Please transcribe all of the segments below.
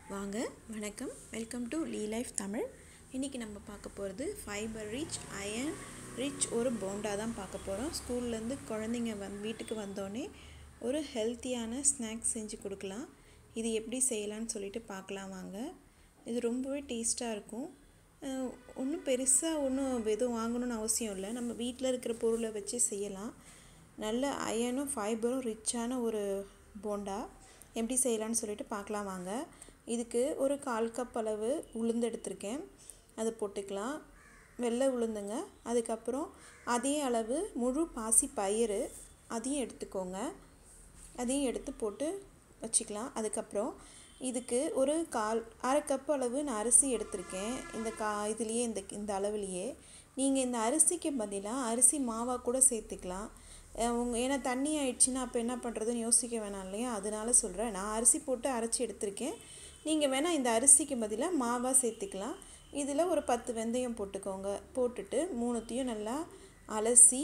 வாங்க வணக்கம் welcome to Lee life Tamil இன்றைக்கி நம்ம பார்க்க போகிறது ஃபைபர் ரிச் அயன் ரிச் ஒரு போண்டா தான் பார்க்க போகிறோம் ஸ்கூல்லேருந்து குழந்தைங்க வந் வீட்டுக்கு வந்தோடனே ஒரு ஹெல்த்தியான ஸ்நாக்ஸ் செஞ்சு கொடுக்கலாம் இது எப்படி செய்யலாம்னு சொல்லிட்டு பார்க்கலாம் வாங்க இது ரொம்பவே டேஸ்ட்டாக இருக்கும் ஒன்றும் பெருசாக ஒன்றும் எதுவும் வாங்கணும்னு அவசியம் இல்லை நம்ம வீட்டில் இருக்கிற பொருளை வச்சு செய்யலாம் நல்ல அயனும் ஃபைபரும் ரிச்சான ஒரு போண்டா எப்படி செய்யலான்னு சொல்லிட்டு பார்க்கலாம் வாங்க இதுக்கு ஒரு கால் கப் அளவு உளுந்து எடுத்திருக்கேன் அதை போட்டுக்கலாம் வெள்ளை உளுந்துங்க அதுக்கப்புறம் அதே அளவு முழு பாசி பயிறு அதையும் எடுத்துக்கோங்க அதையும் எடுத்து போட்டு வச்சுக்கலாம் அதுக்கப்புறம் இதுக்கு ஒரு கால் அரை கப் அளவு நான் அரிசி எடுத்திருக்கேன் இந்த கா இதுலேயே இந்த இந்த அளவுலேயே நீங்கள் இந்த அரிசிக்கு பதிலாக அரிசி மாவாக கூட சேர்த்துக்கலாம் உங்கள் ஏன்னா தண்ணி ஆயிடுச்சுன்னா அப்போ என்ன பண்ணுறதுன்னு யோசிக்க வேணாம் இல்லையா அதனால சொல்கிறேன் நான் அரிசி போட்டு அரைச்சி எடுத்திருக்கேன் நீங்கள் வேணால் இந்த அரிசிக்கு பதிலாக மாவாக சேர்த்துக்கலாம் இதில் ஒரு பத்து வெந்தயம் போட்டுக்கோங்க போட்டுட்டு மூணுத்தையும் நல்லா அலசி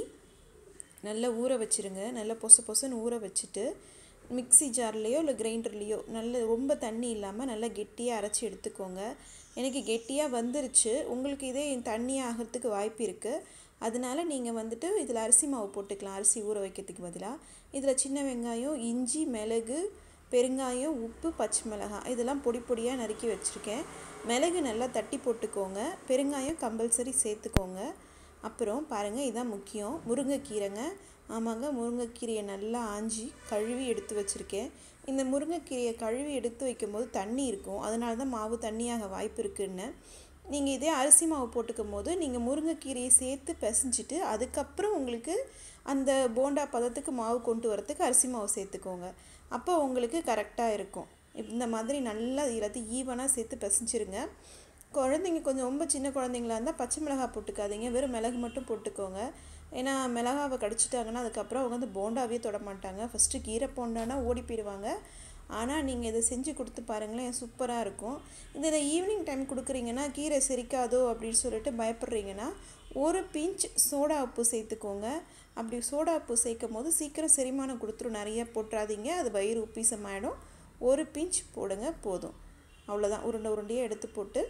நல்லா ஊற வச்சுருங்க நல்லா பொச பொசன்னு ஊற வச்சுட்டு மிக்சி ஜார்லேயோ இல்லை கிரைண்டர்லேயோ நல்ல ரொம்ப தண்ணி இல்லாமல் நல்லா கெட்டியாக அரைச்சி எடுத்துக்கோங்க எனக்கு கெட்டியாக வந்துருச்சு உங்களுக்கு இதே தண்ணி ஆகிறதுக்கு வாய்ப்பு இருக்குது அதனால நீங்கள் வந்துட்டு இதில் அரிசி மாவு போட்டுக்கலாம் அரிசி ஊற வைக்கிறதுக்கு பதிலாக இதில் சின்ன வெங்காயம் இஞ்சி மிளகு பெருங்காயம் உப்பு பச்சை மிளகாய் இதெல்லாம் பொடி பொடியாக நறுக்கி வச்சுருக்கேன் மிளகு நல்லா தட்டி போட்டுக்கோங்க பெருங்காயம் கம்பல்சரி சேர்த்துக்கோங்க அப்புறம் பாருங்கள் இதுதான் முக்கியம் முருங்கைக்கீரைங்க ஆமாங்க முருங்கைக்கீரையை நல்லா ஆஞ்சி கழுவி எடுத்து வச்சுருக்கேன் இந்த முருங்கைக்கீரையை கழுவி எடுத்து வைக்கும்போது தண்ணி இருக்கும் அதனால தான் மாவு தண்ணியாக வாய்ப்பு இருக்குன்னு நீங்கள் இதே அரிசி மாவு போட்டுக்கும் போது நீங்கள் முருங்கைக்கீரையை சேர்த்து பிசைஞ்சிட்டு அதுக்கப்புறம் உங்களுக்கு அந்த போண்டா பதத்துக்கு மாவு கொண்டு வரத்துக்கு அரிசி மாவு சேர்த்துக்கோங்க அப்போ உங்களுக்கு கரெக்டாக இருக்கும் இந்த மாதிரி நல்லா எல்லாத்தையும் ஈவனாக சேர்த்து பிசைஞ்சிருங்க குழந்தைங்க கொஞ்சம் ரொம்ப சின்ன குழந்தைங்களா இருந்தால் பச்சை மிளகாய் போட்டுக்காதீங்க வெறும் மிளகு மட்டும் போட்டுக்கோங்க ஏன்னா மிளகாவை கடிச்சிட்டாங்கன்னா அதுக்கப்புறம் அவங்க வந்து போண்டாவே தொட மாட்டாங்க ஃபஸ்ட்டு கீரை போண்டானா ஓடி போயிடுவாங்க ஆனால் நீங்கள் இதை செஞ்சு கொடுத்து பாருங்களேன் சூப்பராக இருக்கும் இதில் ஈவினிங் டைம் கொடுக்குறீங்கன்னா கீரை செரிக்காதோ அப்படின்னு சொல்லிட்டு பயப்படுறீங்கன்னா ஒரு பிஞ்ச் சோடா உப்பு சேர்த்துக்கோங்க அப்படி சோடா உப்பு சேர்க்கும் போது சீக்கிரம் செரிமானம் கொடுத்துரும் நிறைய போட்டுறாதீங்க அது வயிறு உப்பீசமாயிடும் ஒரு பிஞ்ச் போடுங்க போதும் அவ்வளோதான் உருண்டை உருண்டையாக எடுத்து போட்டு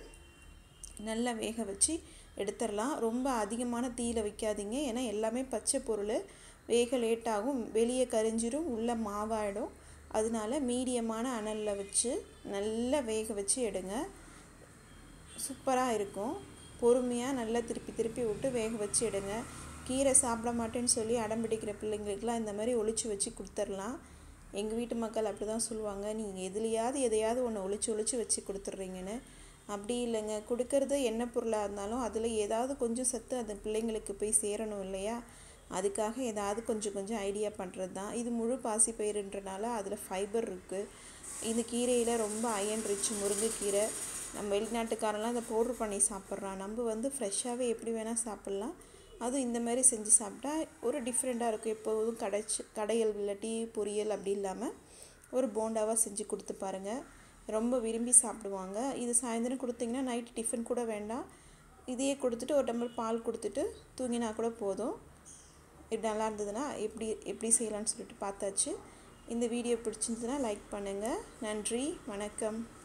நல்லா வேக வச்சு எடுத்துடலாம் ரொம்ப அதிகமான தீயில வைக்காதீங்க ஏன்னா எல்லாமே பச்சை பொருள் வேக லேட்டாகும் வெளியே கரிஞ்சிரும் உள்ளே மாவாயிடும் அதனால மீடியமான அனலில் வச்சு நல்லா வேக வச்சு எடுங்க சூப்பராக இருக்கும் பொறுமையாக நல்லா திருப்பி திருப்பி விட்டு வேக வச்சு எடுங்க கீரை சாப்பிட மாட்டேன்னு சொல்லி அடம் பிடிக்கிற பிள்ளைங்களுக்கெலாம் இந்த மாதிரி ஒழிச்சு வச்சு கொடுத்துர்லாம் எங்கள் வீட்டு மக்கள் அப்படி தான் சொல்லுவாங்க நீங்கள் எதுலையாவது எதையாவது ஒன்று ஒழிச்சு ஒழிச்சு வச்சு கொடுத்துட்றீங்கன்னு அப்படி இல்லைங்க கொடுக்கறது என்ன பொருளாக இருந்தாலும் அதில் ஏதாவது கொஞ்சம் சத்து அந்த பிள்ளைங்களுக்கு போய் சேரணும் இல்லையா அதுக்காக ஏதாவது கொஞ்சம் கொஞ்சம் ஐடியா பண்ணுறது தான் இது முழு பாசிப்பயிறுன்றனால அதில் ஃபைபர் இருக்குது இந்த கீரையில் ரொம்ப அயன் ரிச் முருங்கைக்கீரை நம்ம வெளிநாட்டுக்காரெல்லாம் அதை பவுட்ரு பண்ணி சாப்பிட்றான் நம்ம வந்து ஃப்ரெஷ்ஷாகவே எப்படி வேணால் சாப்பிட்லாம் அதுவும் இந்த மாதிரி செஞ்சு சாப்பிட்டா ஒரு டிஃப்ரெண்ட்டாக இருக்கும் எப்போதும் கடைச்சி கடையல் இல்லாட்டி பொரியல் அப்படி இல்லாமல் ஒரு போண்டாவாக செஞ்சு கொடுத்து பாருங்கள் ரொம்ப விரும்பி சாப்பிடுவாங்க இது சாயந்தரம் கொடுத்தீங்கன்னா நைட்டு டிஃபன் கூட வேண்டாம் இதையே கொடுத்துட்டு ஒரு டம்ளர் பால் கொடுத்துட்டு தூங்கினா கூட போதும் இது நல்லா இருந்ததுன்னா எப்படி எப்படி செய்யலான்னு சொல்லிட்டு பார்த்தாச்சு இந்த வீடியோ பிடிச்சிருந்ததுன்னா லைக் பண்ணுங்கள் நன்றி வணக்கம்